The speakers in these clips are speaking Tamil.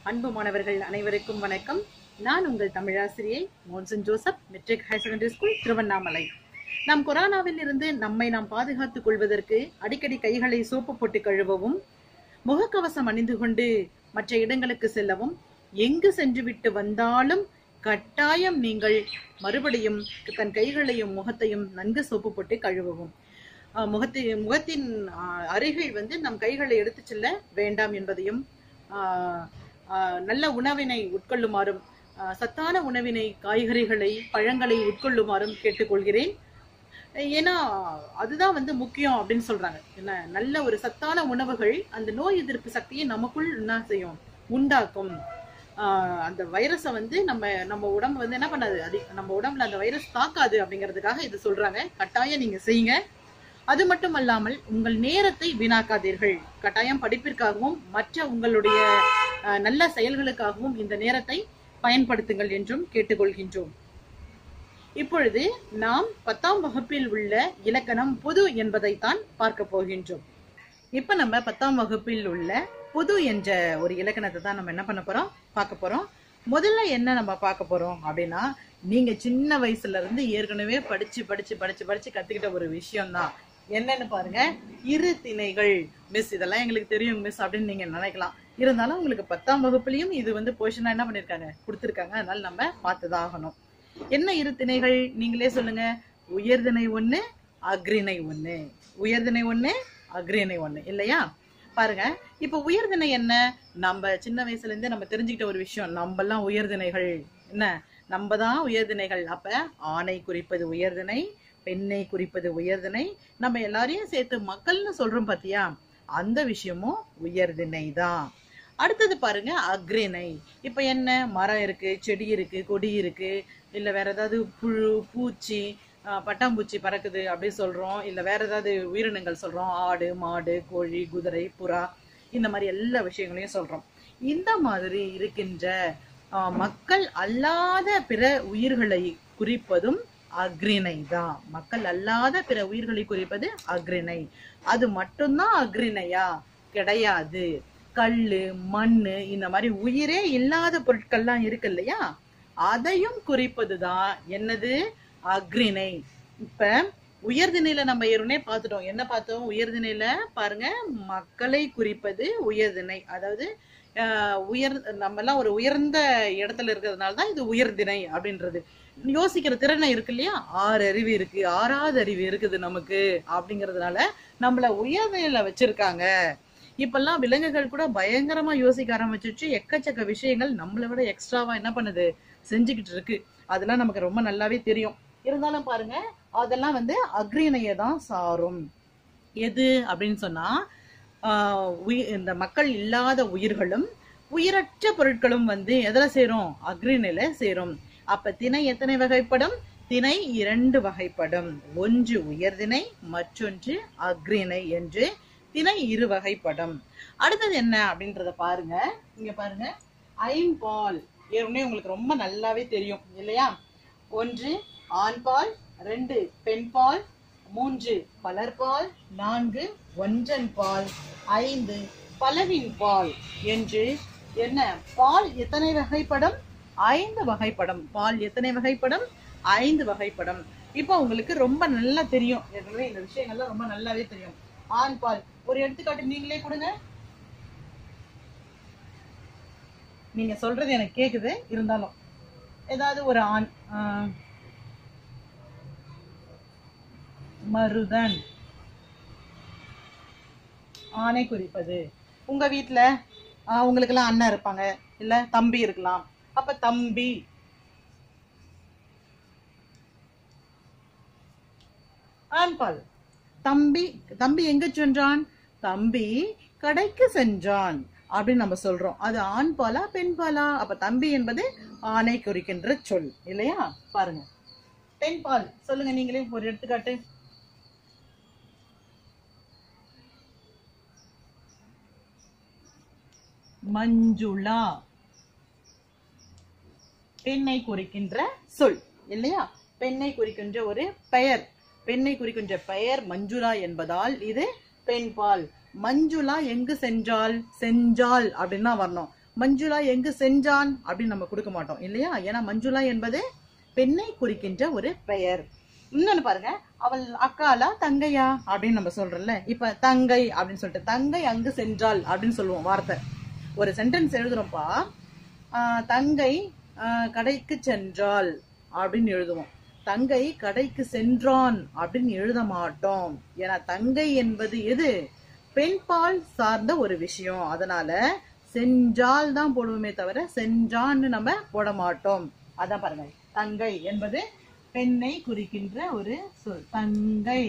அன்பு மாணவர்கள் அனைவருக்கும் வணக்கம் நான் உங்கள் தமிழாசிரியை Monson Joseph matric higher secondary school Tiruvannamalai நாம் கொரோனாவில் இருந்து நம்மை நாம் பாதுகாத்துக் கொள்வதற்கு அடிக்கடி கைகளை சோப்பு போட்டு கழுவவும் முகக்கவசம் அணிந்து கொண்டு மற்ற இடங்களுக்கு செல்லவும் எங்கு சென்று விட்டு வந்தாலும் கட்டாயம் நீங்கள் மறுபடியும் தன் கைகளையும் முகத்தையும் நன்கு சோப்பு போட்டு கழுவவும் அஹ் முகத்தி முகத்தின் அஹ், அருகில் வந்து நம் கைகளை எடுத்துச் செல்ல வேண்டாம் என்பதையும் ஆஹ், ஆஹ், நல்ல உணவினை உட்கொள்ளுமாறும் ஆஹ், சத்தான உணவினை காய்கறிகளை பழங்களை உட்கொள்ளுமாறும் கேட்டுக்கொள்கிறேன் ஏன்னா அதுதான் வந்து முக்கியம் அப்படின்னு சொல்றாங்க என்ன நல்ல ஒரு சத்தான உணவுகள் அந்த நோய் எதிர்ப்பு சக்தியை நமக்குள் என்ன செய்யும் உண்டாக்கும் ஆஹ் அந்த வைரஸை வந்து நம்ம நம்ம உடம்பு வந்து என்ன பண்ணாது அது நம்ம உடம்புல அந்த வைரஸ் தாக்காது அப்படிங்கிறதுக்காக இது சொல்றாங்க கட்டாயம் நீங்க செய்யுங்க அது மட்டும் அல்லாமல் உங்கள் நேரத்தை வீணாக்காதீர்கள் கட்டாயம் படிப்பிற்காகவும் மற்ற உங்களுடைய அஹ், நல்ல செயல்களுக்காகவும் இந்த நேரத்தை பயன்படுத்துங்கள் என்றும் கேட்டுக்கொள்கின்றோம் இப்பொழுது நாம் பத்தாம் வகுப்பில் உள்ள இலக்கணம் பொது என்பதைத்தான் பார்க்க போகின்றோம் இப்ப நம்ம பத்தாம் வகுப்பில் உள்ள பொது என்ற ஒரு இலக்கணத்தை தான் நம்ம என்ன பண்ண போறோம் பார்க்க போறோம் முதல்ல என்ன நம்ம பார்க்க போறோம் அப்படின்னா நீங்க சின்ன வயசுல இருந்து ஏற்கனவே படிச்சு படிச்சு படிச்சு படிச்சு கத்துக்கிட்ட ஒரு விஷயம் தான் என்னன்னு பாருங்க இரு திணைகள் மிஸ் இதெல்லாம் எங்களுக்கு தெரியும் மிஸ் அப்படின்னு நீங்க நினைக்கலாம் இருந்தாலும் உங்களுக்கு பத்தாம் வகுப்புலயும் இது வந்து பொசிஷனா என்ன பண்ணிருக்காங்க கொடுத்துருக்காங்க அதனால நம்ம பார்த்துதான் ஆகணும் என்ன இரு திணைகள் நீங்களே சொல்லுங்க உயர்திணை ஒண்ணு அக்ரிணை ஒண்ணு உயர்திணை ஒண்ணு அக்ரிணை ஒண்ணு இல்லையா பாருங்க இப்ப உயர்திணை என்ன நம்ம சின்ன வயசுல இருந்தே நம்ம தெரிஞ்சுக்கிட்ட ஒரு விஷயம் நம்ம எல்லாம் உயர்திணைகள் என்ன நம்ம தான் உயர்திணைகள் அப்ப ஆணை குறிப்பது உயர்திணை பெண்ணை குறிப்பது உயர்திணை நம்ம எல்லாரையும் சேர்த்து மக்கள்னு சொல்றோம் பாத்தியா அந்த விஷயமும் உயர்திணை தான் அடுத்தது பாருங்க அக்ரிணை இப்ப என்ன மரம் இருக்கு செடி இருக்கு கொடி இருக்கு இல்ல வேற ஏதாவது புழு பூச்சி ஆஹ் பட்டாம்பூச்சி பறக்குது அப்படி சொல்றோம் இல்ல வேற ஏதாவது உயிரினங்கள் சொல்றோம் ஆடு மாடு கோழி குதிரை புறா இந்த மாதிரி எல்லா விஷயங்களையும் சொல்றோம் இந்த மாதிரி இருக்கின்ற ஆஹ் மக்கள் அல்லாத பிற உயிர்களை குறிப்பதும் அக்ரிணை தான் மக்கள் அல்லாத பிற உயிர்களை குறிப்பது அக்ரிணை அது மட்டும்தான் அக்ரிணையா கிடையாது கல்லு மண்ணு இந்த மாதிரி உயிரே இல்லாத பொருட்கள்லாம் இருக்கு இல்லையா அதையும் குறிப்பதுதான் என்னது அக்ரிணை இப்ப உயர்திணையில நம்ம ஏற்கனவே பார்த்துட்டோம் என்ன பார்த்தோம் உயர்திணையில பாருங்க மக்களை குறிப்பது உயர்திணை அதாவது ஆஹ், உயர் நம்ம எல்லாம் ஒரு உயர்ந்த இடத்துல இருக்கிறதுனால தான் இது உயர்திணை அப்படின்றது யோசிக்கிற திறனை இருக்கு இல்லையா ஆறு அறிவு இருக்கு ஆறாவது அறிவு இருக்குது நமக்கு அப்படிங்கறதுனால நம்மள உயர்நிலையில வச்சிருக்காங்க இப்பெல்லாம் விலங்குகள் கூட பயங்கரமா யோசிக்க ஆரம்பிச்சிருச்சு எக்கச்சக்க விஷயங்கள் நம்மளை விட எக்ஸ்ட்ராவா என்ன பண்ணுது செஞ்சுக்கிட்டு இருக்கு அதெல்லாம் நமக்கு ரொம்ப நல்லாவே தெரியும் இருந்தாலும் பாருங்க அதெல்லாம் வந்து அக்ரிணையை தான் சாரும் எது அப்படின்னு சொன்னா ஆஹ் உயி- இந்த மக்கள் இல்லாத உயிர்களும் உயிரற்ற பொருட்களும் வந்து எதுல சேரும் அக்ரிணையில சேரும் அப்ப திணை எத்தனை வகைப்படும் திணை இரண்டு வகைப்படும் ஒன்று உயர்திணை மற்றொன்று அக்ரிணை என்று திணை இரு வகைப்படும் அடுத்தது என்ன அப்படின்றத பாருங்க இங்க பாருங்க ஐம்பால் ஏற்கனவே உங்களுக்கு ரொம்ப நல்லாவே தெரியும் இல்லையா ஒன்று ஆண்பால் ரெண்டு பெண்பால் மூன்று பலர்பால் நான்கு ஒன்றன் பால் ஐந்து பலவின் பால் என்று என்ன பால் எத்தனை வகைப்படும் ஐந்து வகைப்படும் பால் எத்தனை வகைப்படும் ஐந்து வகைப்படும் இப்போ உங்களுக்கு ரொம்ப நல்லா தெரியும் ஏற்கனவே இந்த விஷயங்கள்லாம் ரொம்ப நல்லாவே தெரியும் ஆண் பால் ஒரு எடுத்துக்காட்டு நீங்களே கொடுங்க நீங்க சொல்றது எனக்கு கேக்குது இருந்தாலும் ஏதாவது ஒரு ஆண் ஆஹ், மருதன் ஆணை குறிப்பது உங்க வீட்ல ஆஹ், உங்களுக்கு எல்லாம் அண்ணன் இருப்பாங்க இல்ல தம்பி இருக்கலாம் அப்ப தம்பி ஆண்பால் தம்பி தம்பி எங்க சென்றான் தம்பி கடைக்கு சென்றான் அப்படின்னு நம்ம சொல்றோம் அது ஆண் பாலா பெண் பாலா அப்ப தம்பி என்பது ஆணை குறிக்கின்ற சொல் இல்லையா பாருங்க பெண் பால் சொல்லுங்க நீங்களே ஒரு எடுத்துக்காட்டு மஞ்சுளா பெண்ணை குறிக்கின்ற சொல் இல்லையா பெண்ணை குறிக்கின்ற ஒரு பெயர் பெண்ணை குறிக்கின்ற பெயர் மஞ்சுளா என்பதால் இது பெண்பால் மஞ்சுளா எங்கு சென்றாள் சென்றாள் அப்படின்னா வரணும் மஞ்சுளா எங்கு சென்றான் அப்படின்னு நம்ம கொடுக்க மாட்டோம் இல்லையா ஏன்னா மஞ்சுளா என்பது பெண்ணை குறிக்கின்ற ஒரு பெயர் இன்னொன்னு பாருங்க அவள் அக்காலா தங்கையா அப்படின்னு நம்ம சொல்றோம்ல இப்ப தங்கை அப்படின்னு சொல்லிட்டு தங்கை அங்கு சென்றாள் அப்படின்னு சொல்லுவோம் வார்த்தை ஒரு சென்டென்ஸ் எழுதுறோம்ப்பா ஆஹ் தங்கை ஆஹ் கடைக்கு சென்றாள் அப்படின்னு எழுதுவோம் தங்கை கடைக்கு சென்றான் அப்படின்னு எழுத மாட்டோம் ஏன்னா தங்கை என்பது எது பெண்பால் சார்ந்த ஒரு விஷயம் அதனால சென்றால் தான் போடுவோமே தவிர சென்றான்னு நம்ம போட மாட்டோம் அதான் பாருங்க தங்கை என்பது பெண்ணை குறிக்கின்ற ஒரு சொல் தங்கை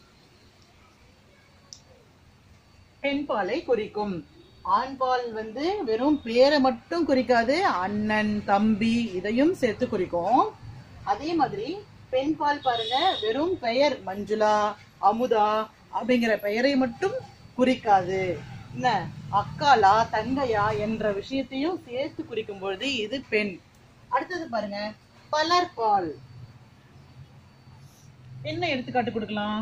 பெண்பாலை குறிக்கும் ஆண்பால் வந்து வெறும் பேரை மட்டும் குறிக்காது அண்ணன் தம்பி இதையும் சேர்த்து குறிக்கும் அதே மாதிரி பெண்பால் பாருங்க வெறும் பெயர் மஞ்சுளா அமுதா அப்படிங்கிற பெயரை மட்டும் குறிக்காது என்ன அக்காலா தங்கையா என்ற விஷயத்தையும் சேர்த்து குறிக்கும் பொழுது இது பெண் அடுத்தது பாருங்க பலர்பால் என்ன எடுத்துக்காட்டு கொடுக்கலாம்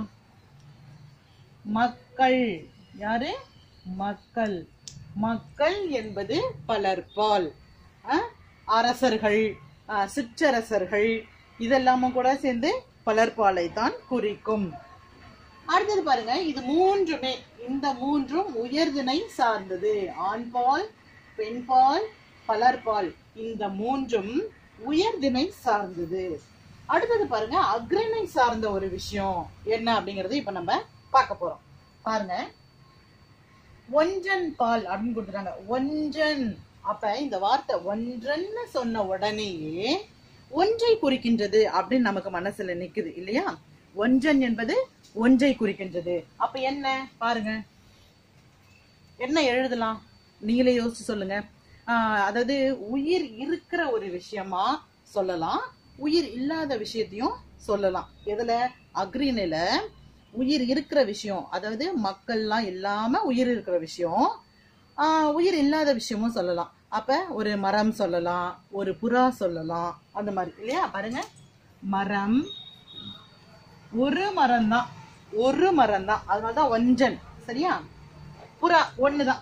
மக்கள் யாரு மக்கள் மக்கள் என்பது பலர்பால் அஹ், அரசர்கள் அஹ், சிற்றரசர்கள் இதெல்லாமும் கூட சேர்ந்து பலர்பாலை தான் குறிக்கும் அடுத்தது பாருங்க இது மூன்றுமே இந்த மூன்றும் உயர்திணை சார்ந்தது ஆண்பால் பெண்பால் பலர்பால் இந்த மூன்றும் உயர்திணை சார்ந்தது அடுத்தது பாருங்க அக்ரணை சார்ந்த ஒரு விஷயம் என்ன அப்படிங்கறது இப்ப நம்ம பார்க்க போறோம் பாருங்க ஒன்றன் பால் அப்படின்னு கொடுத்துட்டாங்க ஒன்றன் அப்ப இந்த வார்த்தை ஒன்றன்னு சொன்ன உடனேயே ஒன்றை குறிக்கின்றது அப்படின்னு நமக்கு மனசுல நிக்குது இல்லையா ஒன்றன் என்பது ஒன்றை குறிக்கின்றது அப்ப என்ன பாருங்க என்ன எழுதலாம் நீங்களே யோசிச்சு சொல்லுங்க ஆஹ் அதாவது உயிர் இருக்கிற ஒரு விஷயமா சொல்லலாம் உயிர் இல்லாத விஷயத்தையும் சொல்லலாம் எதுல அக்ரிநில உயிர் இருக்கிற விஷயம் அதாவது மக்கள்லாம் இல்லாம உயிர் இருக்கிற விஷயம் ஆஹ் உயிர் இல்லாத விஷயமும் சொல்லலாம் அப்ப ஒரு மரம் சொல்லலாம் ஒரு புறா சொல்லலாம் அந்த மாதிரி இல்லையா பாருங்க மரம் ஒரு மரம் தான் ஒரு மரம் தான் அதனாலதான் ஒன்றன் சரியா புறா ஒண்ணுதான்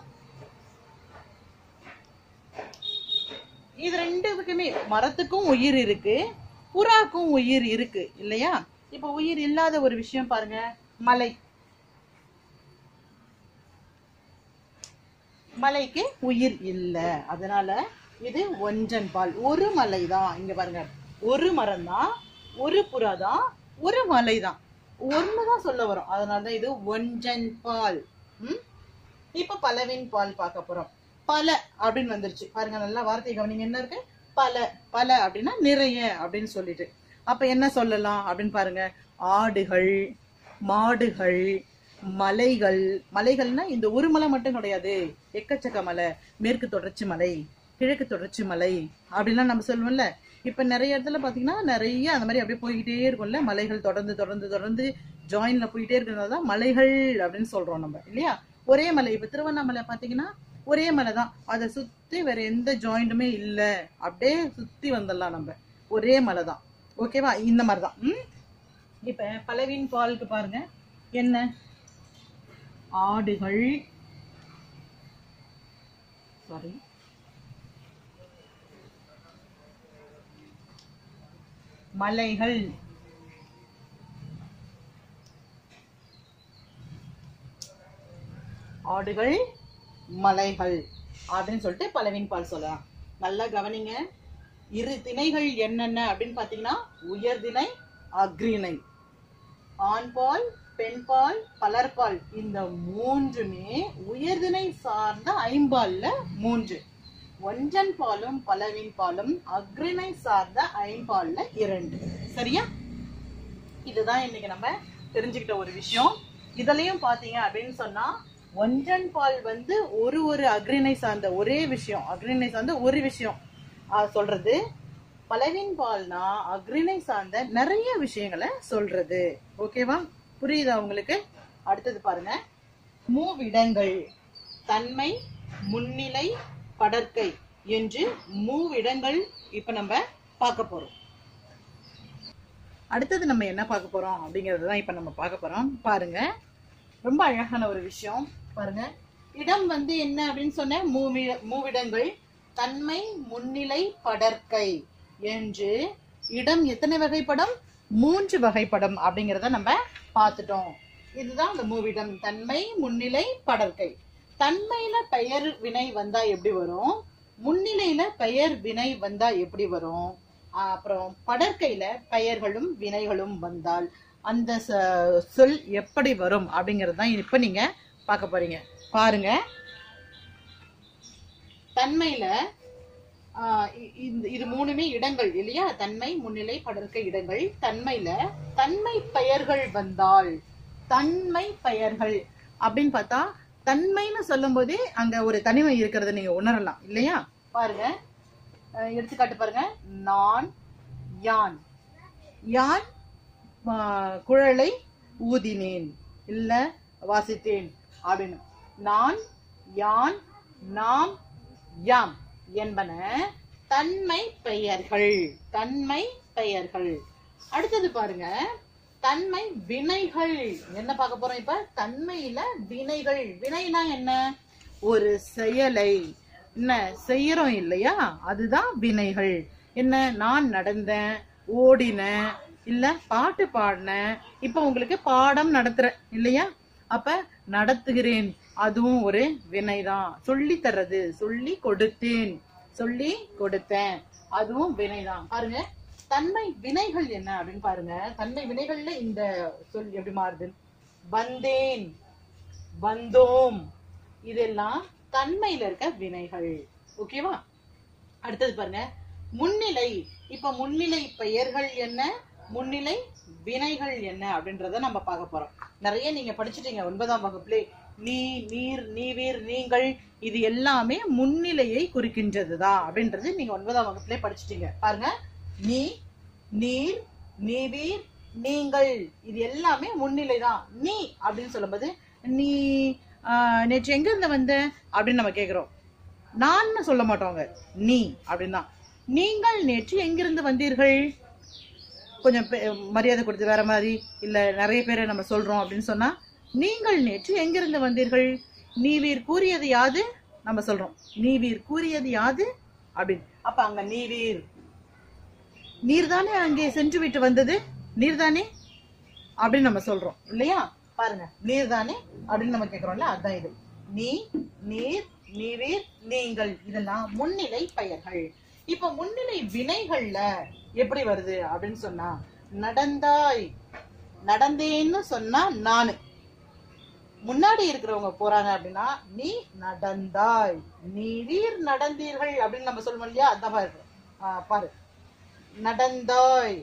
இது ரெண்டுக்குமே மரத்துக்கும் உயிர் இருக்கு புறாக்கும் உயிர் இருக்கு இல்லையா இப்ப உயிர் இல்லாத ஒரு விஷயம் பாருங்க மலை மலைக்கு உயிர் இல்ல அதனால இது ஒன்றன் பால் ஒரு மலை தான் இங்க பாருங்க ஒரு மரம் தான் ஒரு புறா தான் ஒரு மலை தான் ஒண்ணுதான் சொல்ல வரும் அதனாலதான் இது ஒன்றன் பால் ம்? இப்ப பலவின் பால் பார்க்க போறோம் பல அப்படின்னு வந்துருச்சு பாருங்க நல்லா வார்த்தை கவனிங்க என்ன இருக்கு பல பல அப்படின்னா நிறைய அப்படின்னு சொல்லிட்டு அப்ப என்ன சொல்லலாம் அப்படின்னு பாருங்க ஆடுகள் மாடுகள் மலைகள் மலைகள்னா இந்த ஒரு மலை மட்டும் கிடையாது எக்கச்சக்க மலை மேற்கு தொடர்ச்சி மலை கிழக்கு தொடர்ச்சி மலை அப்படின்லாம் நம்ம சொல்லுவோம்ல இப்ப நிறைய இடத்துல பாத்தீங்கன்னா நிறைய அந்த மாதிரி அப்படியே போய்கிட்டே இருக்கும்ல மலைகள் தொடர்ந்து தொடர்ந்து தொடர்ந்து ஜாயின்ல போயிட்டே இருக்கிறது தான் மலைகள் அப்படின்னு சொல்றோம் நம்ம இல்லையா ஒரே மலை இப்ப திருவண்ணாமலை பாத்தீங்கன்னா ஒரே மலை தான் அதை சுத்தி வேற எந்த ஜாயிண்ட்டுமே இல்ல அப்படியே சுத்தி வந்துடலாம் நம்ம ஒரே மலை தான் ஓகேவா இந்த மாதிரி தான் ம்? இப்ப பலவின் பாலுக்கு பாருங்க என்ன ஆடுகள் சாரி மலைகள் ஆடுகள் மலைகள் அப்படின்னு சொல்லிட்டு பலவின் பால் சொல்லலாம் நல்லா கவனிங்க இரு திணைகள் என்னென்ன அப்படின்னு பாத்தீங்கன்னா உயர்திணை அக்ரிணை ஆண்பால் பெண்பால் பலர்பால் இந்த மூன்றுமே உயர்திணை சார்ந்த ஐம்பால்ல மூன்று ஒன்றன் பாலும் பலவின் பாலும் அக்ரிணை சார்ந்த ஐம்பால்ல இரண்டு சரியா இதுதான் இன்னைக்கு நம்ம தெரிஞ்சுக்கிட்ட ஒரு விஷயம் இதுலயும் பாத்தீங்க அப்படின்னு சொன்னா ஒன்றன் பால் வந்து ஒரு ஒரு அக்ரிணை சார்ந்த ஒரே விஷயம் அக்ரிணை சார்ந்த ஒரு விஷயம் ஆஹ் சொல்றது பலவின் பால்னா அக்ரிணை சார்ந்த நிறைய விஷயங்களை சொல்றது ஓகேவா புரியுதா உங்களுக்கு அடுத்தது பாருங்க மூவிடங்கள் தன்மை முன்னிலை படற்கை என்று மூவிடங்கள் இப்ப நம்ம பார்க்க போறோம் அடுத்தது நம்ம என்ன பார்க்க போறோம் அப்படிங்கறது தான் இப்ப நம்ம பார்க்க போறோம் பாருங்க ரொம்ப அழகான ஒரு விஷயம் பாருங்க இடம் வந்து என்ன அப்படின்னு சொன்ன மூவி மூவிடங்கள் தன்மை முன்னிலை படற்கை என்று இடம் எத்தனை வகைப்படும் மூன்று வகைப்படும் அப்படிங்கறத நம்ம பார்த்துட்டோம் இதுதான் அந்த மூவிடம் தன்மை முன்னிலை படற்கை தன்மையில பெயர் வினை வந்தா எப்படி வரும் முன்னிலையில பெயர் வினை வந்தா எப்படி வரும் ஆஹ் அப்புறம் படற்கையில பெயர்களும் வினைகளும் வந்தால் அந்த ச- சொல் எப்படி வரும் அப்படிங்கறது தான் இப்ப நீங்க பார்க்க போறீங்க பாருங்க தன்மையில ஆஹ் இ- இந்த- இது மூணுமே இடங்கள் இல்லையா தன்மை முன்னிலை படர்க்க இடங்கள் தன்மையில தன்மை பெயர்கள் வந்தால் தன்மை பெயர்கள் அப்படின்னு பார்த்தா தன்மைன்னு சொல்லும் போதே அங்க ஒரு தனிமை இருக்கிறத நீங்க உணரலாம் இல்லையா பாருங்க அஹ் எடுத்துக்காட்டு பாருங்க நான் யான் யான் ஆஹ், குழலை ஊதினேன் இல்ல வாசித்தேன் அப்படின்னு நான் யான் நாம் யாம் என்பன தன்மை பெயர்கள் தன்மை பெயர்கள் அடுத்தது பாருங்க தன்மை வினைகள் என்ன பார்க்க போறோம் இப்ப தன்மையில வினைகள் வினைனா என்ன ஒரு செயலை என்ன செய்யறோம் இல்லையா அதுதான் வினைகள் என்ன நான் நடந்தேன் ஓடினேன் இல்ல பாட்டு பாடினேன் இப்ப உங்களுக்கு பாடம் நடத்துறேன் இல்லையா அப்ப நடத்துகிறேன் அதுவும் ஒரு வினைதான் சொல்லி தர்றது சொல்லி கொடுத்தேன் சொல்லி கொடுத்தேன் அதுவும் வினைதான் பாருங்க தன்மை வினைகள் என்ன அப்படின்னு பாருங்க தன்மை வினைகள்ல இந்த சொல் எப்படி மாறுது வந்தேன் வந்தோம் இதெல்லாம் தன்மையில இருக்க வினைகள் ஓகேவா அடுத்தது பாருங்க முன்னிலை இப்ப முன்னிலை பெயர்கள் என்ன முன்னிலை வினைகள் என்ன அப்படின்றத நம்ம பார்க்க போறோம் நிறைய நீங்க படிச்சிட்டீங்க ஒன்பதாம் வகுப்புலே நீ நீர் நீவீர் நீங்கள் இது எல்லாமே முன்னிலையை குறிக்கின்றதுதான் அப்படின்றது நீங்க ஒன்பதாம் வகுப்புலே படிச்சிட்டீங்க பாருங்க நீ நீர் நீவீர் நீங்கள் இது எல்லாமே முன்னிலை தான் நீ அப்படின்னு சொல்லும்போது நீ ஆஹ், நேற்று எங்க இருந்து வந்த அப்படின்னு நம்ம கேக்குறோம் நான் சொல்ல மாட்டோங்க நீ அப்படின்னா நீங்கள் நேற்று எங்கிருந்து வந்தீர்கள் கொஞ்சம் பெ- மரியாதை கொடுத்து வேற மாதிரி இல்ல நிறைய பேரை நம்ம சொல்றோம் அப்படின்னு சொன்னா நீங்கள் நேற்று எங்கிருந்து வந்தீர்கள் நீவீர் கூறியது யாது நம்ம சொல்றோம் நீவீர் கூறியது யாது அப்படின்னு அப்ப அங்க நீவீர் நீர்தானே அங்கே சென்று விட்டு வந்தது நீர்தானே அப்படின்னு நம்ம சொல்றோம் இல்லையா பாருங்க நீர்தானே அப்படின்னு நம்ம கேக்குறோம்ல அதான் இது நீ நீர் நீவீர் நீங்கள் இதெல்லாம் முன்னிலை பெயர்கள் இப்ப முன்னிலை வினைகள்ல எப்படி வருது அப்படின்னு சொன்னா நடந்தாய் நடந்தேன்னு சொன்னா நானு முன்னாடி இருக்கிறவங்க போறாங்க அப்படின்னா நீ நடந்தாய் நீவீர் நடந்தீர்கள் அப்படின்னு நம்ம சொல்லுவோம் இல்லையா அதான் பாரு ஆ, பாரு நடந்தாய்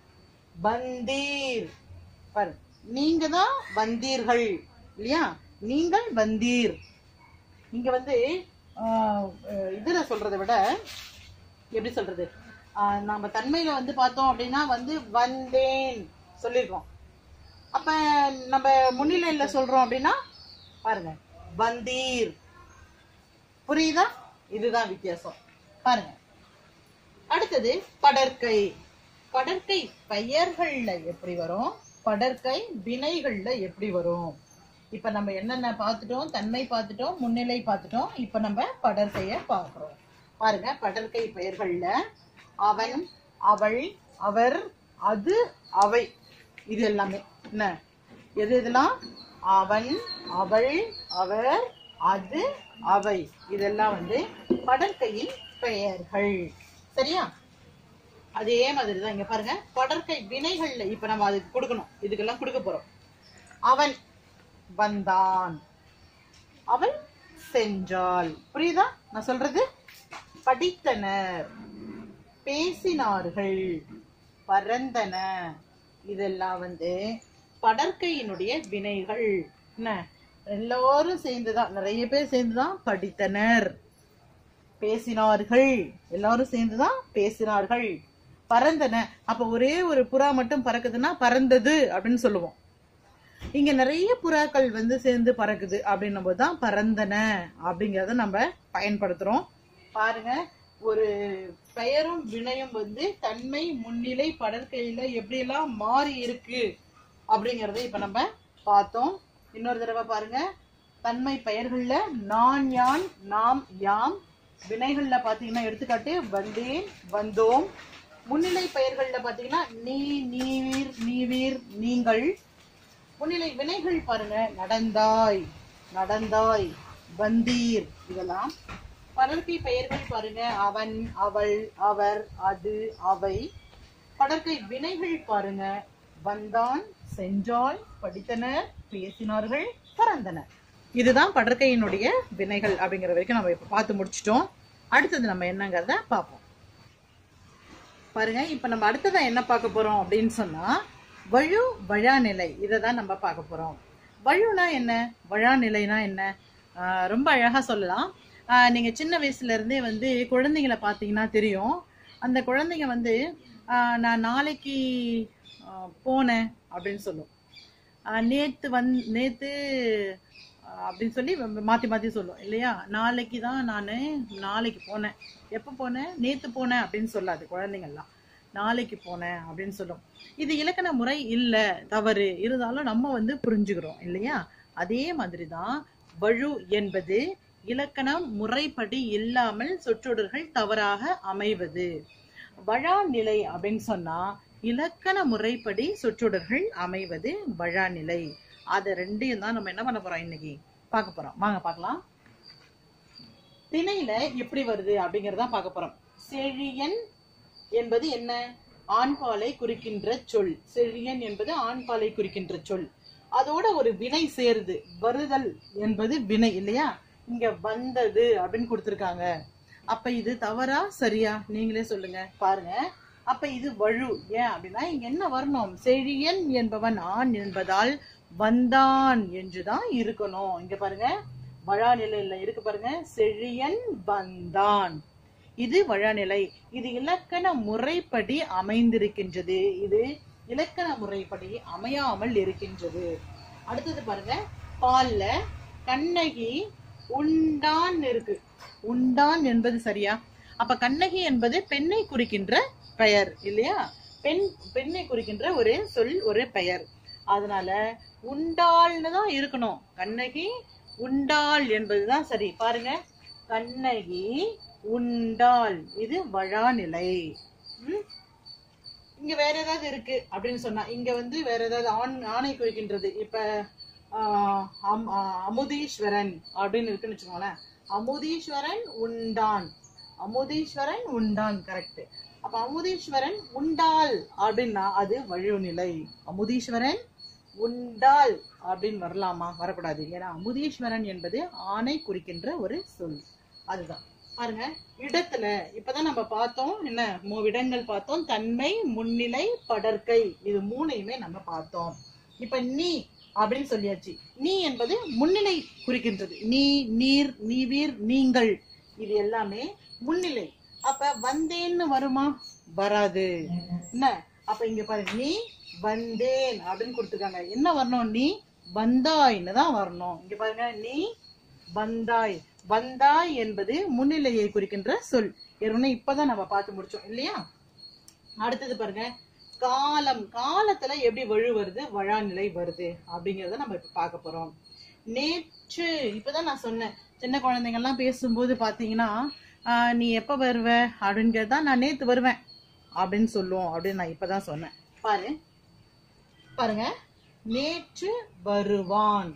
வந்தீர் பாரு நீங்க தான் வந்தீர்கள் இல்லையா நீங்கள் வந்தீர் இங்க வந்து ஆஹ், அஹ், இதுல சொல்றதை விட எப்படி சொல்றது ஆஹ், நாம தன்மையில வந்து பார்த்தோம் அப்படின்னா வந்து வந்தேன் சொல்லிருக்கோம் அப்ப நம்ம முன்னிலையில சொல்றோம் அப்படின்னா பாருங்க வந்தீர் புரியுதா இதுதான் வித்தியாசம் பாருங்க அடுத்தது படற்கை படற்கை பெயர்கள்ல எப்படி வரும் படற்கை வினைகள்ல எப்படி வரும் இப்ப நம்ம என்னென்ன பார்த்துட்டோம் தன்மை பார்த்துட்டோம் முன்னிலை பார்த்துட்டோம் இப்ப நம்ம படற்கைய பார்க்கிறோம் பாருங்க படற்கை பெயர்கள்ல அவன் அவள் அவர் அது அவை இது எல்லாமே என்ன எது இதெல்லாம் அவன் அவள் அவர் அது அவை இதெல்லாம் வந்து படற்கையின் பெயர்கள் சரியா அதே மாதிரி தான் இங்க பாருங்க படற்கை வினைகள்ல இப்ப நம்ம அதுக்கு கொடுக்கணும் இதுக்கெல்லாம் கொடுக்க போறோம் அவன் வந்தான் அவள் சென்றாள் புரியுதா நான் சொல்றது படித்தனர் பேசினார்கள் பறந்தன இதெல்லாம் வந்து படற்கையினுடைய வினைகள் என்ன எல்லாரும் சேர்ந்துதான் நிறைய பேர் சேர்ந்துதான் படித்தனர் பேசினார்கள் எல்லாரும் சேர்ந்துதான் பேசினார்கள் பறந்தன அப்ப ஒரே ஒரு புறா மட்டும் பறக்குதுன்னா பறந்தது அப்படின்னு சொல்லுவோம் இங்க நிறைய புறாக்கள் வந்து சேர்ந்து பறக்குது அப்படின்னும் போதுதான் பறந்தன அப்படிங்கறத நம்ம பயன்படுத்துறோம் பாருங்க ஒரு பெயரும் வினையும் வந்து தன்மை முன்னிலை படற்கையில எப்படியெல்லாம் மாறி இருக்கு அப்படிங்கறத இப்ப நம்ம பார்த்தோம் இன்னொரு தடவை பாருங்க தன்மை பெயர்கள்ல நான் யான் நாம் யாம் வினைகள்ல பாத்தீங்கன்னா எடுத்துக்காட்டு வந்தேன் வந்தோம் முன்னிலை பெயர்கள்ல பாத்தீங்கன்னா நீ நீவீர் நீவீர் நீங்கள் முன்னிலை வினைகள் பாருங்க நடந்தாய் நடந்தாய் வந்தீர் இதெல்லாம் படர்க்கை பெயர்கள் பாருங்க அவன் அவள் அவர் அது அவை படர்க்கை வினைகள் பாருங்க வந்தான் சென்றாள் படித்தனர் பேசினார்கள் பறந்தனர் இதுதான் படற்கையினுடைய வினைகள் அப்படிங்கிற வரைக்கும் நம்ம இப்ப பார்த்து முடிச்சிட்டோம் அடுத்தது நம்ம என்னங்கிறத பார்ப்போம் பாருங்க இப்ப நம்ம அடுத்ததா என்ன பார்க்க போறோம் அப்படின்னு சொன்னா வழு வழாநிலை இதை தான் நம்ம பார்க்க போறோம் வழுனா என்ன வழாநிலைனா என்ன ஆஹ் ரொம்ப அழகா சொல்லலாம் ஆஹ் நீங்க சின்ன வயசுல இருந்தே வந்து குழந்தைங்களை பார்த்தீங்கன்னா தெரியும் அந்த குழந்தைங்க வந்து ஆஹ் நான் நாளைக்கு ஆஹ் போனேன் அப்படின்னு சொல்லும் ஆஹ் நேத்து வந் நேத்து ஆஹ் அப்படின்னு சொல்லி மாத்தி மாத்தி சொல்லும் இல்லையா நாளைக்கு தான் நான் நாளைக்கு போனேன் எப்போ போனேன் நேத்து போனேன் அப்படின்னு சொல்லாது குழந்தைங்கள்லாம் நாளைக்கு போனேன் அப்படின்னு சொல்லும் இது இலக்கண முறை இல்ல தவறு இருந்தாலும் நம்ம வந்து புரிஞ்சுக்கிறோம் இல்லையா அதே மாதிரி தான் வழு என்பது இலக்கணம் முறைப்படி இல்லாமல் சொற்றொடர்கள் தவறாக அமைவது வழா நிலை அப்படின்னு சொன்னா இலக்கண முறைப்படி சொற்றொடர்கள் அமைவது வழா நிலை அது ரெண்டையும் தான் நம்ம என்ன பண்ண போறோம் இன்னைக்கு பார்க்க போறோம் வாங்க பார்க்கலாம் திணையில எப்படி வருது அப்படிங்கறத பார்க்க போறோம் செழியன் என்பது என்ன ஆண்பாலை குறிக்கின்ற சொல் செழியன் என்பது ஆண்பாலை குறிக்கின்ற சொல் அதோட ஒரு வினை சேருது வருதல் என்பது வினை இல்லையா இங்க வந்தது அப்படின்னு கொடுத்திருக்காங்க அப்ப இது தவறா சரியா நீங்களே சொல்லுங்க பாருங்க அப்ப இது வழு ஏன் அப்படின்னா இங்க என்ன வரணும் செழியன் என்பவன் ஆண் என்பதால் வந்தான் என்றுதான் இருக்கணும் இங்க பாருங்க வழா நிலையில இருக்கு பாருங்க செழியன் வந்தான் இது வழநிலை இது இலக்கண முறைப்படி அமைந்திருக்கின்றது இது இலக்கண முறைப்படி அமையாமல் இருக்கின்றது அடுத்தது பாருங்க பால்ல கண்ணகி உண்டான் இருக்கு உண்டான் என்பது சரியா அப்ப கண்ணகி என்பது பெண்ணை குறிக்கின்ற பெயர் இல்லையா பெண் பெண்ணை குறிக்கின்ற ஒரு சொல் ஒரு பெயர் அதனால உண்டாள்னு தான் இருக்கணும் கண்ணகி உண்டாள் என்பதுதான் சரி பாருங்க கண்ணகி உண்டாள் இது வழாநிலை ம்? இங்க வேற ஏதாவது இருக்கு அப்படின்னு சொன்னா இங்க வந்து வேற ஏதாவது ஆண் ஆணை குறிக்கின்றது இப்ப ஆஹ், அம்- ஆஹ், அமுதீஸ்வரன் அப்படின்னு இருக்குன்னு வச்சுக்கோங்களேன் அமுதீஸ்வரன் உண்டான் அமுதீஸ்வரன் உண்டான் கரெக்ட் அப்ப அமுதீஸ்வரன் உண்டாள் அப்படின்னா அது வழுநிலை அமுதீஸ்வரன் உண்டாள் அப்படின்னு வரலாமா வரக்கூடாது ஏன்னா அமுதீஸ்வரன் என்பது ஆணை குறிக்கின்ற ஒரு சொல் அதுதான் பாருங்க இடத்துல இப்பதான் நம்ம பார்த்தோம் என்ன மூ இடங்கள் பார்த்தோம் தன்மை முன்னிலை படற்கை இது மூணையுமே நம்ம பார்த்தோம் இப்ப நீ அப்படின்னு சொல்லியாச்சு நீ என்பது முன்னிலை குறிக்கின்றது நீ நீர் நீவீர் நீங்கள் இது எல்லாமே முன்னிலை அப்ப வந்தேன்னு வருமா வராது என்ன அப்ப இங்க பாருங்க நீ வந்தேன் அப்படின்னு கொடுத்துருக்காங்க என்ன வரணும் நீ வந்தாய்ன்னு தான் வரணும் இங்க பாருங்க நீ வந்தாய் வந்தாய் என்பது முன்னிலையை குறிக்கின்ற சொல் ஏற்கனவே இப்பதான் நம்ம பார்த்து முடிச்சோம் இல்லையா அடுத்தது பாருங்க காலம் காலத்துல எப்படி வழு வருது வழாநிலை வருது அப்படிங்கறத நம்ம இப்ப பார்க்க போறோம் நேற்று இப்பதான் நான் சொன்னேன் சின்ன குழந்தைங்க எல்லாம் பேசும்போது பாத்தீங்கன்னா ஆஹ், நீ எப்ப வருவ அப்படிங்கறத நான் நேத்து வருவேன் அப்படின்னு சொல்லுவோம் அப்படின்னு நான் இப்பதான் சொன்னேன் பாரு பாருங்க நேற்று வருவான்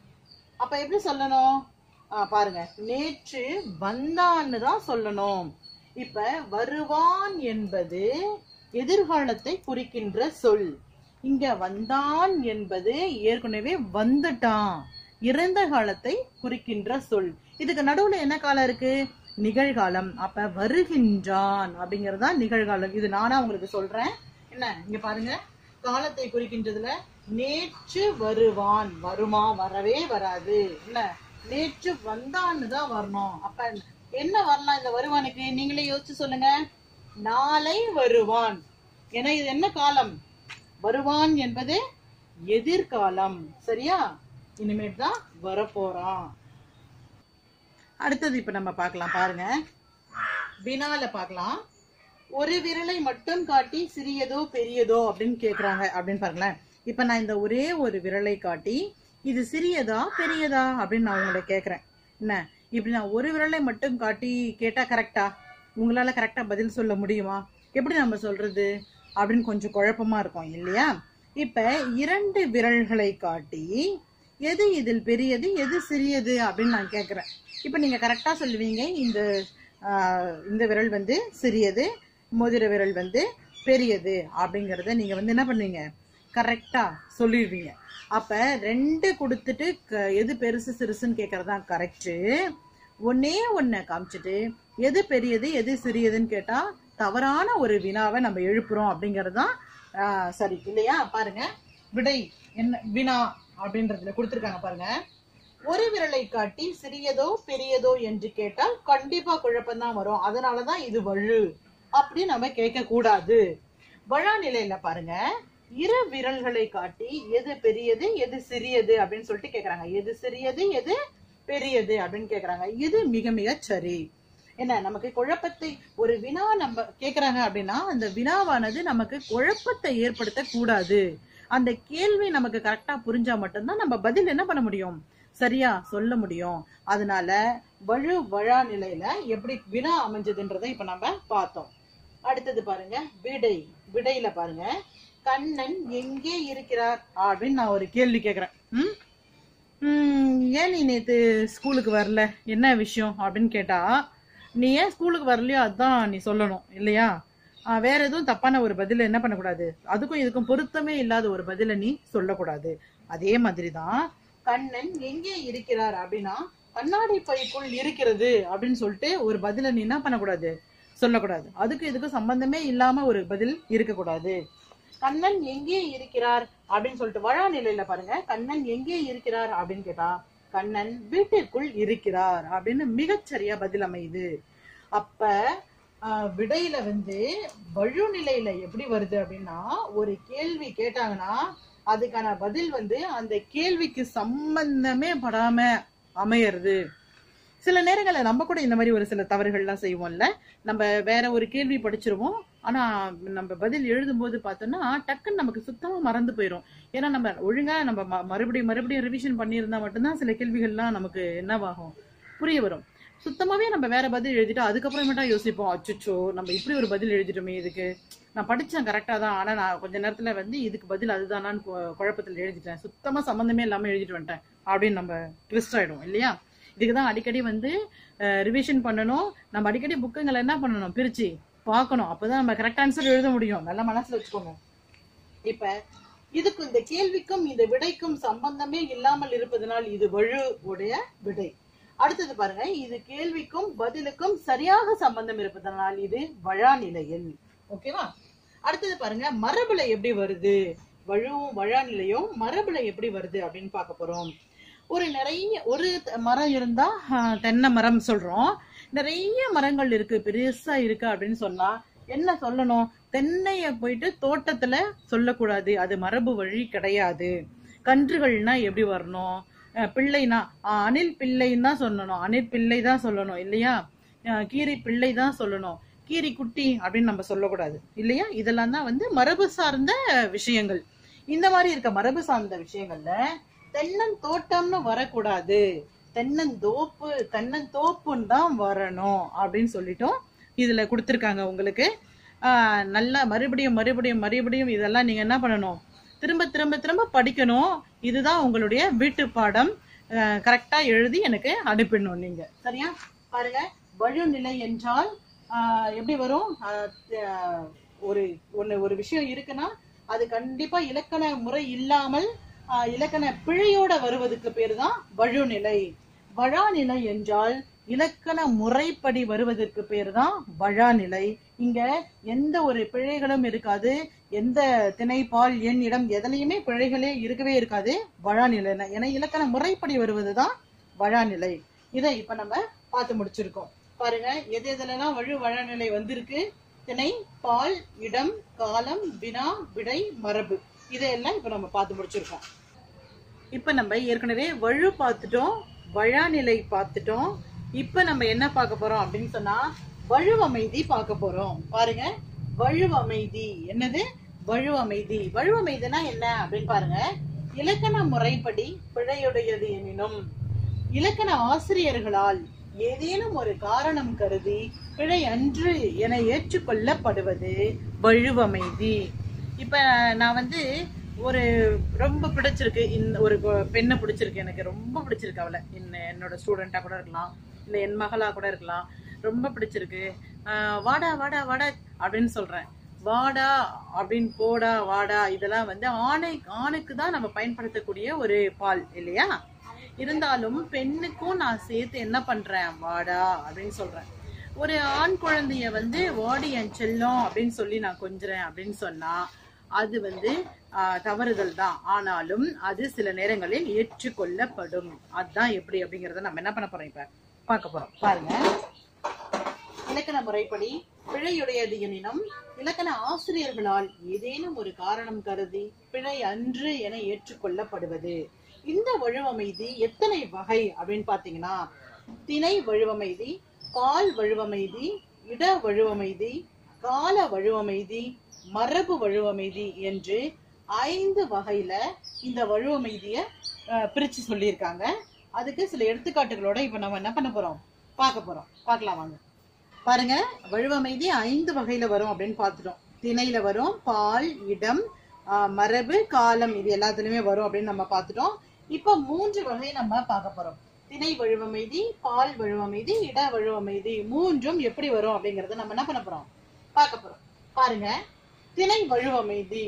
அப்ப எப்படி சொல்லணும் ஆ, பாருங்க நேற்று வந்தான்னு தான் சொல்லணும் இப்ப வருவான் என்பது எதிர்காலத்தை குறிக்கின்ற சொல் இங்க வந்தான் என்பது ஏற்கனவே வந்துட்டான் இறந்த காலத்தை குறிக்கின்ற சொல் இதுக்கு நடுவுல என்ன காலம் இருக்கு நிகழ்காலம் அப்ப வருகின்றான் அப்படிங்கறதா நிகழ்காலம் இது நானா உங்களுக்கு சொல்றேன் என்ன இங்க பாருங்க காலத்தை குறிக்கின்றதுல நேற்று வருவான் வருமா வரவே வராது என்ன நேற்று வந்தான்னு தான் வரணும் அப்ப என்ன வரலாம் இந்த வருவானுக்கு நீங்களே யோசிச்சு சொல்லுங்க நாளை வருவான் ஏன்னா இது என்ன காலம் வருவான் என்பது எதிர்காலம் சரியா இனிமேட் தான் வரப்போறான் அடுத்தது இப்ப நம்ம பார்க்கலாம் பாருங்க வினால பார்க்கலாம் ஒரு விரலை மட்டும் காட்டி சிறியதோ பெரியதோ அப்படின்னு கேக்குறாங்க அப்படின்னு பாருங்களேன் இப்ப நான் இந்த ஒரே ஒரு விரலை காட்டி இது சிறியதா பெரியதா அப்படின்னு நான் உங்களை கேக்குறேன் என்ன இப்படி நான் ஒரு விரலை மட்டும் காட்டி கேட்டா கரெக்டா உங்களால கரெக்டா பதில் சொல்ல முடியுமா எப்படி நம்ம சொல்றது அப்படின்னு கொஞ்சம் குழப்பமா இருக்கும் இல்லையா இப்ப இரண்டு விரல்களை காட்டி எது இதில் பெரியது எது சிறியது அப்படின்னு நான் கேக்குறேன் இப்ப நீங்க கரெக்டா சொல்லுவீங்க இந்த ஆஹ், இந்த விரல் வந்து சிறியது மோதிர விரல் வந்து பெரியது அப்படிங்கறத நீங்க வந்து என்ன பண்ணுவீங்க கரெக்டா சொல்லிடுவீங்க அப்ப ரெண்டு கொடுத்துட்டு க- எது பெருசு சிறுசுன்னு கேக்குறதா கரெக்ட் ஒன்னே ஒன்ன காமிச்சிட்டு எது பெரியது எது சிறியதுன்னு கேட்டா தவறான ஒரு வினாவை நம்ம எழுப்புறோம் அப்படிங்கறது தான் ஆஹ், சரி இல்லையா பாருங்க விடை என்ன வினா அப்படின்றதுல கொடுத்திருக்காங்க பாருங்க ஒரு விரலை காட்டி சிறியதோ பெரியதோ என்று கேட்டால் கண்டிப்பா குழப்பம்தான் வரும் அதனாலதான் இது வழு அப்படி நம்ம கேட்க கூடாது வழா நிலையில பாருங்க இரு விரல்களை காட்டி எது பெரியது எது சிறியது அப்படின்னு சொல்லிட்டு கேக்குறாங்க எது சிறியது எது பெரியது அப்படின்னு கேக்குறாங்க இது மிக மிக சரி என்ன நமக்கு குழப்பத்தை ஒரு வினா நம்ம கேக்குறாங்க அப்படின்னா அந்த வினாவானது நமக்கு குழப்பத்தை ஏற்படுத்த கூடாது அந்த கேள்வி நமக்கு கரெக்டா புரிஞ்சா மட்டும்தான் நம்ம பதில் என்ன பண்ண முடியும் சரியா சொல்ல முடியும் அதனால வழு வழா நிலையில எப்படி வினா அமைஞ்சதுன்றதை இப்ப நம்ம பார்த்தோம் அடுத்தது பாருங்க விடை விடையில பாருங்க கண்ணன் எங்கே இருக்கிறார் அப்படின்னு நான் ஒரு கேள்வி கேக்குறேன் ம்? ம், ஏன் நீ நேத்து ஸ்கூலுக்கு வரல என்ன விஷயம் அப்படின்னு கேட்டா நீ ஏன் ஸ்கூலுக்கு வரலையோ அதான் நீ சொல்லணும் இல்லையா ஆ, வேற எதுவும் தப்பான ஒரு பதில என்ன பண்ணக்கூடாது அதுக்கும் இதுக்கும் பொருத்தமே இல்லாத ஒரு பதில நீ சொல்லக்கூடாது அதே மாதிரிதான் கண்ணன் எங்கே இருக்கிறார் அப்படின்னா கண்ணாடி பைக்குள் இருக்கிறது அப்படின்னு சொல்லிட்டு ஒரு பதில நீ என்ன பண்ணக்கூடாது சொல்லக்கூடாது அதுக்கு இதுக்கு சம்பந்தமே இல்லாம ஒரு பதில் இருக்கக்கூடாது கண்ணன் எங்கே இருக்கிறார் அப்படின்னு சொல்லிட்டு வழா நிலையில பாருங்க கண்ணன் எங்கே இருக்கிறார் அப்படின்னு கேட்டா கண்ணன் வீட்டிற்குள் இருக்கிறார் அப்படின்னு மிகச்சரியா பதில் அமையுது அப்ப ஆஹ், விடையில வந்து வழு நிலையில எப்படி வருது அப்படின்னா ஒரு கேள்வி கேட்டாங்கன்னா அதுக்கான பதில் வந்து அந்த கேள்விக்கு சம்பந்தமே படாம அமையறது சில நேரங்கள்ல நம்ம கூட இந்த மாதிரி ஒரு சில தவறுகள்லாம் செய்வோம்ல நம்ம வேற ஒரு கேள்வி படிச்சிருவோம் ஆனா நம்ம பதில் எழுதும்போது பார்த்தோம்னா டக்குன்னு நமக்கு சுத்தமா மறந்து போயிடும் ஏன்னா நம்ம ஒழுங்கா நம்ம ம- மறுபடியும் மறுபடியும் ரிவிஷன் பண்ணியிருந்தா மட்டும்தான் சில கேள்விகள்லாம் நமக்கு என்னவாகும் புரிய வரும் சுத்தமாவே நம்ம வேற பதில் எழுதிட்டு அதுக்கப்புறமேட்டா யோசிப்போம் அச்சுச்சோ நம்ம இப்படி ஒரு பதில் எழுதிட்டோமே இதுக்கு நான் படிச்சேன் கரெக்டா தான் ஆனா நான் கொஞ்ச நேரத்துல வந்து இதுக்கு பதில் அதுதானான்னு கு- குழப்பத்தில் எழுதிட்டேன் சுத்தமா சம்பந்தமே இல்லாம எழுதிட்டு வந்துட்டேன் அப்படின்னு நம்ம ட்விஸ்ட் ஆயிடும் இல்லையா இதுக்கு தான் அடிக்கடி வந்து ரிவிஷன் பண்ணணும் நம்ம அடிக்கடி புக்குங்களை என்ன பண்ணணும் பிரிச்சு பார்க்கணும் அப்பதான் நம்ம கரெக்ட் ஆன்சர் எழுத முடியும் நல்லா மனசுல வச்சுக்கோங்க இப்ப இதுக்கு இந்த கேள்விக்கும் இந்த விடைக்கும் சம்பந்தமே இல்லாமல் இருப்பதனால் இது வழு உடைய விடை அடுத்தது பாருங்க இது கேள்விக்கும் பதிலுக்கும் சரியாக சம்பந்தம் இருப்பதனால் இது வழா நிலையில் ஓகேவா அடுத்தது பாருங்க மரபுல எப்படி வருது வழுவும் வழா நிலையும் மரபுல எப்படி வருது அப்படின்னு பார்க்க போறோம் ஒரு நிறைய ஒரு த- மரம் இருந்தா ஆஹ், தென்னை மரம் சொல்றோம் நிறைய மரங்கள் இருக்கு பெருசா இருக்கு அப்படின்னு சொன்னா என்ன சொல்லணும் தென்னைய போயிட்டு தோட்டத்துல சொல்லக்கூடாது அது மரபு வழி கிடையாது கன்றுகள்னா எப்படி வரணும் அஹ், பிள்ளைனா ஆஹ், அணில் பிள்ளைன்னு தான் சொல்லணும் அணில் பிள்ளை தான் சொல்லணும் இல்லையா அஹ், கீரி பிள்ளை தான் சொல்லணும் கீரி குட்டி அப்படின்னு நம்ம சொல்லக்கூடாது இல்லையா இதெல்லாம் தான் வந்து மரபு சார்ந்த விஷயங்கள் இந்த மாதிரி இருக்க மரபு சார்ந்த விஷயங்கள்ல தென்னன் தோட்டம்னு வரக்கூடாது தென்னந்தோப்பு தென்னந்தோப்புன்னு தான் வரணும் அப்படின்னு சொல்லிட்டோம் இதுல கொடுத்துருக்காங்க உங்களுக்கு ஆஹ் நல்லா மறுபடியும் மறுபடியும் மறுபடியும் இதெல்லாம் நீங்க என்ன பண்ணணும் திரும்ப திரும்ப திரும்ப படிக்கணும் இதுதான் உங்களுடைய வீட்டு பாடம் கரெக்டா எழுதி எனக்கு அனுப்பிடணும் நீங்க சரியா பாருங்க வழுநிலை என்றால் ஆஹ் எப்படி வரும் ஆஹ் த- ஒரு ஒண்ணு ஒரு விஷயம் இருக்குன்னா அது கண்டிப்பா இலக்கண முறை இல்லாமல் ஆஹ் இலக்கண பிழையோட வருவதுக்கு பேரு தான் வழுநிலை வழாநிலை என்றால் இலக்கண முறைப்படி வருவதற்கு பேர் தான் வழாநிலை இங்க எந்த ஒரு பிழைகளும் இருக்காது எந்த திணை பால் எண் இடம் எதுலயுமே பிழைகளே இருக்கவே இருக்காது வழாநிலை ஏன்னா இலக்கண முறைப்படி வருவதுதான் வழாநிலை இதை இப்ப நம்ம பார்த்து முடிச்சிருக்கோம் பாருங்க எது எதுலலாம் வழு வழாநிலை வந்திருக்கு திணை பால் இடம் காலம் வினா விடை மரபு இதையெல்லாம் இப்ப நம்ம பார்த்து முடிச்சிருக்கோம் இப்ப நம்ம ஏற்கனவே வழு பார்த்துட்டோம் வழாநிலை பார்த்துட்டோம் இப்ப நம்ம என்ன பார்க்க போறோம் அப்படின்னு சொன்னா வழுவமைதி பார்க்க போறோம் பாருங்க வழுவமைதி என்னது வழுவமைதி வழுவமைதினா என்ன அப்படின்னு பாருங்க இலக்கண முறைப்படி பிழையுடையது எனினும் இலக்கண ஆசிரியர்களால் ஏதேனும் ஒரு காரணம் கருதி பிழை அன்று என ஏற்றுக்கொள்ளப்படுவது வழுவமைதி இப்ப நான் வந்து ஒரு ரொம்ப பிடிச்சிருக்கு இந்த ஒரு கொ- பெண்ணை பிடிச்சிருக்கு எனக்கு ரொம்ப பிடிச்சிருக்கு அவளை என்ன என்னோட ஸ்டூடெண்டா கூட இருக்கலாம் இல்ல என் மகளா கூட இருக்கலாம் ரொம்ப பிடிச்சிருக்கு ஆஹ் வாடா வாடா வாடா அப்படின்னு சொல்றேன் வாடா அப்படின்னு போடா வாடா இதெல்லாம் வந்து ஆணை ஆணுக்கு தான் நம்ம பயன்படுத்தக்கூடிய ஒரு பால் இல்லையா இருந்தாலும் பெண்ணுக்கும் நான் சேர்த்து என்ன பண்றேன் வாடா அப்படின்னு சொல்றேன் ஒரு ஆண் குழந்தைய வந்து வாடி என் செல்லம் அப்படின்னு சொல்லி நான் கொஞ்சுறேன் அப்படின்னு சொன்னா அது வந்து ஆஹ், தவறுதல் தான் ஆனாலும் அது சில நேரங்களில் ஏற்றுக்கொள்ளப்படும் அதுதான் எப்படி அப்படிங்கறத நம்ம என்ன பண்ண போறோம் இப்ப பார்க்க போறோம் பாருங்க இலக்கண முறைப்படி பிழையுடையது எனினும் இலக்கண ஆசிரியர்களால் ஏதேனும் ஒரு காரணம் கருதி பிழை அன்று என ஏற்றுக்கொள்ளப்படுவது இந்த வழுவமைதி எத்தனை வகை அப்படின்னு பாத்தீங்கன்னா திணை வழுவமைதி பால் வழுவமைதி இட வழுவமைதி கால வழுவமைதி மரபு வழுவமைதி என்று ஐந்து வகையில இந்த வழுவமைதிய அஹ், பிரிச்சு சொல்லியிருக்காங்க அதுக்கு சில எடுத்துக்காட்டுகளோட இப்ப நம்ம என்ன பண்ண போறோம் பார்க்க போறோம் பார்க்கலாம் வாங்க பாருங்க வழுவமைதி ஐந்து வகையில வரும் அப்படின்னு பார்த்துட்டோம் திணையில வரும் பால் இடம் ஆஹ், மரபு காலம் இது எல்லாத்துலயுமே வரும் அப்படின்னு நம்ம பார்த்துட்டோம் இப்ப மூன்று வகை நம்ம பார்க்க போறோம் திணை வழுவமைதி பால் வழுவமைதி இட வழுவமைதி மூன்றும் எப்படி வரும் அப்படிங்கறத நம்ம என்ன பண்ண போறோம் பார்க்க போறோம் பாருங்க திணை வழுவமைதி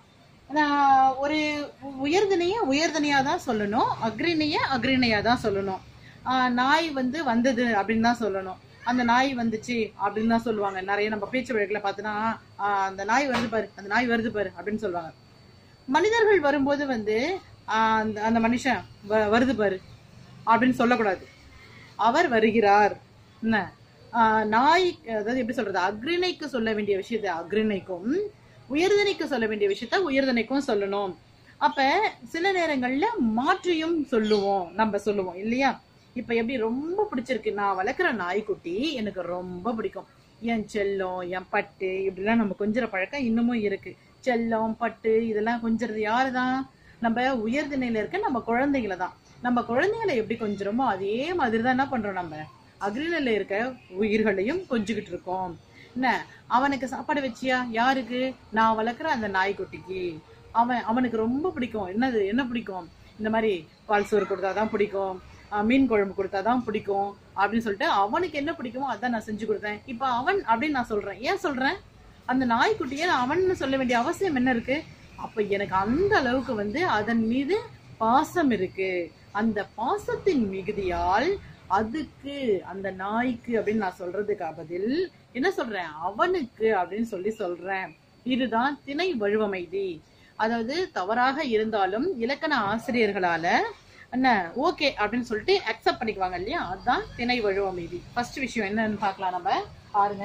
நான் ஒரு உயர்தனைய உயர்தனையா தான் சொல்லணும் அக்ரிணைய அக்ரிணையா தான் சொல்லணும் ஆஹ் நாய் வந்து வந்தது அப்படின்னு தான் சொல்லணும் அந்த நாய் வந்துச்சு அப்படின்னு தான் சொல்லுவாங்க நிறைய நம்ம பேச்சு வழக்குல பார்த்தோன்னா ஆஹ் அந்த நாய் வருது பாரு அந்த நாய் வருது பாரு அப்படின்னு சொல்லுவாங்க மனிதர்கள் வரும்போது வந்து ஆஹ் அந்த அந்த மனுஷன் வ- வருது பாரு அப்படின்னு சொல்லக்கூடாது அவர் வருகிறார் என்ன ஆஹ் நாய் அதாவது எப்படி சொல்றது அக்ரிணைக்கு சொல்ல வேண்டிய விஷயத்தை அக்ரிணைக்கும் உயர்தனைக்கு சொல்ல வேண்டிய விஷயத்த உயர்தனைக்கும் சொல்லணும் அப்ப சில நேரங்கள்ல மாற்றியும் சொல்லுவோம் நம்ம சொல்லுவோம் இல்லையா இப்ப எப்படி ரொம்ப பிடிச்சிருக்கு நான் வளர்க்குற நாய்க்குட்டி எனக்கு ரொம்ப பிடிக்கும் என் செல்லம் என் பட்டு இப்படிலாம் நம்ம கொஞ்சிற பழக்கம் இன்னமும் இருக்கு செல்லம் பட்டு இதெல்லாம் கொஞ்சறது யாருதான் நம்ம உயர்திணையில இருக்க நம்ம குழந்தைங்கள தான் நம்ம குழந்தைங்களை எப்படி கொஞ்சிறோமோ அதே மாதிரி தான் என்ன பண்றோம் நம்ம அக்ரிணில இருக்க உயிர்களையும் கொஞ்சிக்கிட்டு இருக்கோம் என்ன அவனுக்கு சாப்பாடு வச்சியா யாருக்கு நான் வளர்க்குற அந்த நாய்க்குட்டிக்கு அவன் அவனுக்கு ரொம்ப பிடிக்கும் என்னது என்ன பிடிக்கும் இந்த மாதிரி பால் சோறு கொடுத்தாதான் பிடிக்கும் ஆஹ் மீன் குழம்பு கொடுத்தாதான் பிடிக்கும் அப்படின்னு சொல்லிட்டு அவனுக்கு என்ன பிடிக்குமோ அதான் நான் செஞ்சு கொடுத்தேன் இப்ப அவன் அப்படின்னு நான் சொல்றேன் ஏன் சொல்றேன் அந்த நாய்க்குட்டியை நான் அவன்னு சொல்ல வேண்டிய அவசியம் என்ன இருக்கு அப்ப எனக்கு அந்த அளவுக்கு வந்து அதன் மீது பாசம் இருக்கு அந்த பாசத்தின் மிகுதியால் அதுக்கு அந்த நாய்க்கு அப்படின்னு நான் சொல்றதுக்கு பதில் என்ன சொல்றேன் அவனுக்கு அப்படின்னு சொல்லி சொல்றேன் இதுதான் திணை வழுவமைதி அதாவது தவறாக இருந்தாலும் இலக்கண ஆசிரியர்களால என்ன ஓகே அப்படின்னு சொல்லிட்டு அக்செப்ட் பண்ணிக்குவாங்க இல்லையா அதுதான் திணை வழுவமைதி ஃபர்ஸ்ட் விஷயம் என்னன்னு பார்க்கலாம் நம்ம பாருங்க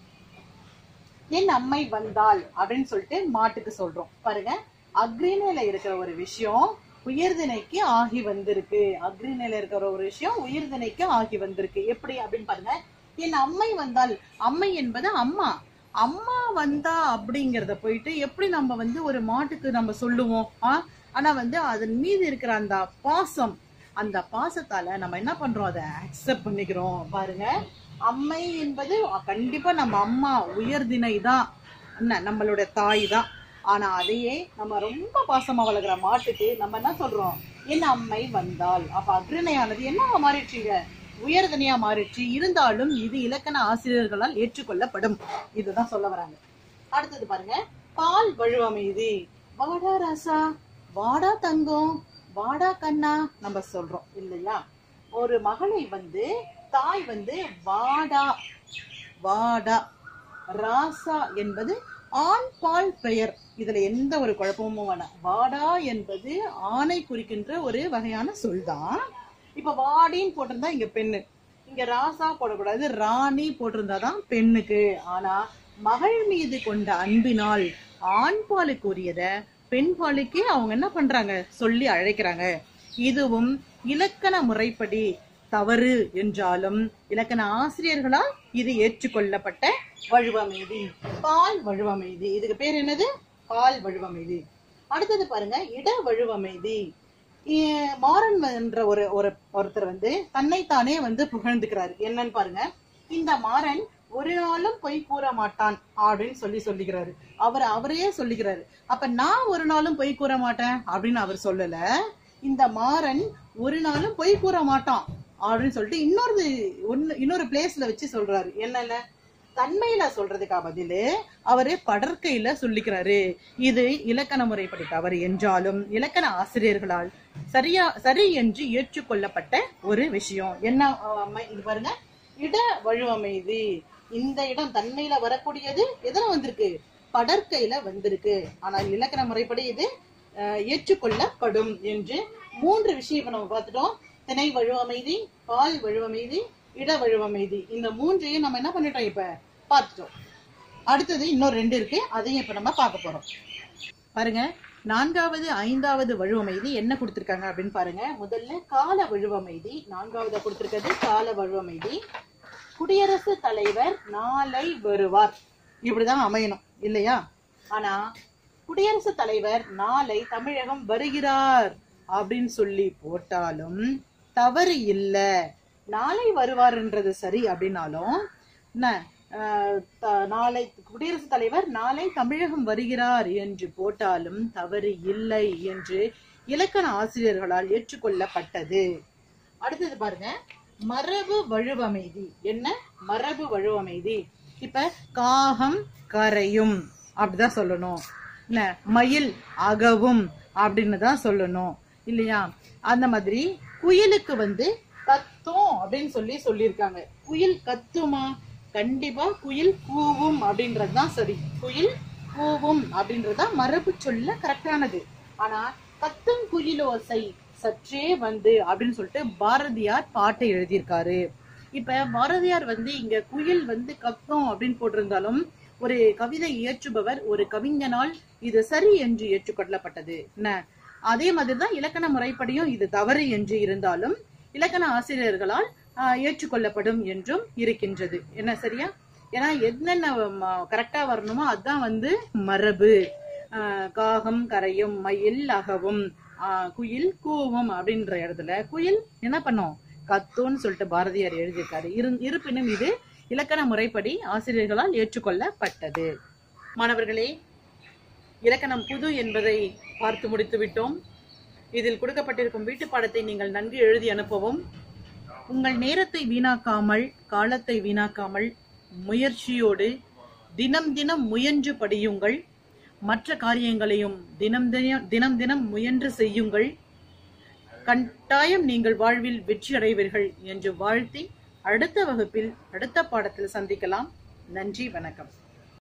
என் அம்மை வந்தாள் அப்படின்னு சொல்லிட்டு மாட்டுக்கு சொல்றோம் பாருங்க அக்ரிணையில இருக்கிற ஒரு விஷயம் உயர்திணைக்கு ஆகி வந்திருக்கு அக்ரிணையில இருக்கிற ஒரு விஷயம் உயர்திணைக்கு ஆகி வந்திருக்கு எப்படி அப்படின்னு பாருங்க என் அம்மை வந்தால் அம்மை என்பது அம்மா அம்மா வந்தா அப்படிங்கறத போயிட்டு எப்படி நம்ம வந்து ஒரு மாட்டுக்கு நம்ம சொல்லுவோம் ஆ? ஆனா வந்து அதன் மீது இருக்கிற அந்த பாசம் அந்த பாசத்தால நம்ம என்ன பண்றோம் அதை அக்செப்ட் பண்ணிக்கிறோம் பாருங்க அம்மை என்பது கண்டிப்பா நம்ம அம்மா உயர்திணை தான் என்ன நம்மளுடைய தாய் தான் ஆனா அதையே நம்ம ரொம்ப பாசமா வளர்க்குற மாட்டுக்கு நம்ம என்ன சொல்றோம் என் அம்மை வந்தால் அப்ப அக்ரிணையானது என்ன மாறிடுச்சுங்க உயர்தனையா மாறிடுச்சு இருந்தாலும் இது இலக்கண ஆசிரியர்களால் ஏற்றுக்கொள்ளப்படும் இதுதான் சொல்ல வராங்க அடுத்தது பாருங்க பால் வழுவமைதி வாடா ராசா வாடா தங்கம் வாடா கண்ணா நம்ம சொல்றோம் இல்லையா ஒரு மகளை வந்து தாய் வந்து வாடா வாடா ராசா என்பது ஆண் பால் பெயர் இதுல எந்த ஒரு குழப்பமும் வேணாம் வாடா என்பது ஆணை குறிக்கின்ற ஒரு வகையான சொல் தான் இப்ப வாடின்னு போட்டிருந்தா இங்க பெண்ணு இங்க ராசா போடக்கூடாது ராணி போட்டிருந்தாதான் பெண்ணுக்கு ஆனா மகள் மீது கொண்ட அன்பினால் ஆண் பாலுக்கு உரியத பெண் பாலுக்கு அவங்க என்ன பண்றாங்க சொல்லி அழைக்கிறாங்க இதுவும் இலக்கண முறைப்படி தவறு என்றாலும் இலக்கண ஆசிரியர்களால் இது ஏற்றுக்கொள்ளப்பட்ட வழுவமைதி பால் வழுவமைதி இதுக்கு பேர் என்னது பால் வழுவமைதி அடுத்தது பாருங்க இட வழுவமைதி இ- மாறன் என்ற ஒரு ஒரு ஒருத்தர் வந்து தன்னைத்தானே வந்து புகழ்ந்துக்கிறாரு என்னன்னு பாருங்க இந்த மாறன் ஒரு நாளும் பொய் கூற மாட்டான் அப்படின்னு சொல்லி சொல்லிக்கிறாரு அவர் அவரையே சொல்லிக்கிறாரு அப்ப நான் ஒரு நாளும் பொய் கூற மாட்டேன் அப்படின்னு அவர் சொல்லல இந்த மாறன் ஒரு நாளும் பொய் கூற மாட்டான் அப்படின்னு சொல்லிட்டு இன்னொரு ஒன்னு இன்னொரு பிளேஸ்ல வச்சு சொல்றாரு என்னென்ன தன்மையில சொல்றதுக்கா பதிலு அவரு படற்கையில சொல்லிக்கிறாரு இது இலக்கண முறைப்படி தவறு என்றாலும் இலக்கண ஆசிரியர்களால் சரியா சரி என்று ஏற்றுக்கொள்ளப்பட்ட ஒரு விஷயம் என்ன அஹ், அம்மா, இது பாருங்க இட வழுவமைதி இந்த இடம் தன்மையில வரக்கூடியது எதுல வந்திருக்கு படற்கையில வந்திருக்கு ஆனால் இலக்கண முறைப்படி இது அஹ், ஏற்றுக்கொள்ளப்படும் என்று மூன்று விஷயம் இப்ப நம்ம பார்த்துட்டோம் திணை வழுவமைதி பால் வழுவமைதி இட வழுவமைதி இந்த மூன்றையும் நம்ம என்ன பண்ணிட்டோம் இப்ப பார்த்துட்டோம் அடுத்தது இன்னொரு ரெண்டு இருக்கு அதையும் இப்ப நம்ம பார்க்க போறோம் பாருங்க நான்காவது ஐந்தாவது வழுவமைதி என்ன கொடுத்திருக்காங்க அப்படின்னு பாருங்க முதல்ல கால வழுவமைதி நான்காவதா கொடுத்திருக்கிறது கால வழுவமைதி குடியரசுத் தலைவர் நாளை வருவார் இப்படிதான் அமையணும் இல்லையா ஆனா குடியரசுத் தலைவர் நாளை தமிழகம் வருகிறார் அப்படின்னு சொல்லி போட்டாலும் தவறு இல்ல நாளை வருவார்ன்றது சரி அப்படின்னாலும் என்ன ஆஹ் த- நாளை குடியரசுத் தலைவர் நாளை தமிழகம் வருகிறார் என்று போட்டாலும் தவறு இல்லை என்று இலக்கண ஆசிரியர்களால் ஏற்றுக்கொள்ளப்பட்டது அடுத்தது பாருங்க மரபு வழுவமைதி என்ன மரபு வழுவமைதி இப்ப காகம் கரையும் அப்படிதான் சொல்லணும் என்ன மயில் அகவும் அப்படின்னு தான் சொல்லணும் இல்லையா அந்த மாதிரி குயிலுக்கு வந்து கத்தும் அப்படின்னு சொல்லி சொல்லியிருக்காங்க குயில் கத்துமா கண்டிப்பா குயில் கூவும் அப்படின்றது தான் சரி குயில் கூவும் அப்படின்றதுதான் மரபு சொல்ல கரெக்டானது ஆனா கத்தும் குயிலோசை சற்றே வந்து அப்படின்னு சொல்லிட்டு பாரதியார் பாட்டை எழுதியிருக்காரு இப்ப பாரதியார் வந்து இங்க குயில் வந்து கத்தும் அப்படின்னு போட்டிருந்தாலும் ஒரு கவிதை இயற்றுபவர் ஒரு கவிஞனால் இது சரி என்று ஏற்றுக்கொள்ளப்பட்டது என்ன அதே மாதிரிதான் இலக்கண முறைப்படியும் இது தவறு என்று இருந்தாலும் இலக்கண ஆசிரியர்களால் ஆஹ், ஏற்றுக்கொள்ளப்படும் என்றும் இருக்கின்றது என்ன சரியா ஏன்னா என்னென்ன கரெக்டா வரணுமோ அதுதான் வந்து மரபு ஆஹ், காகம் கரையும் மயில் அகவும் ஆஹ், குயில் கூவும் அப்படின்ற இடத்துல குயில் என்ன பண்ணும் கத்துன்னு சொல்லிட்டு பாரதியார் எழுதியிருக்காரு இரு- இருப்பினும் இது இலக்கண முறைப்படி ஆசிரியர்களால் ஏற்றுக்கொள்ளப்பட்டது மாணவர்களே இலக்கணம் புது என்பதை பார்த்து முடித்து விட்டோம் இதில் கொடுக்கப்பட்டிருக்கும் வீட்டு பாடத்தை நீங்கள் நன்கு எழுதி அனுப்பவும் உங்கள் நேரத்தை வீணாக்காமல் காலத்தை வீணாக்காமல் முயற்சியோடு தினம் தினம் முயன்று படியுங்கள் மற்ற காரியங்களையும் தினம் தினம் தினம் தினம் முயன்று செய்யுங்கள் கட்டாயம் நீங்கள் வாழ்வில் வெற்றி அடைவீர்கள் என்று வாழ்த்தி அடுத்த வகுப்பில் அடுத்த பாடத்தில் சந்திக்கலாம் நன்றி வணக்கம்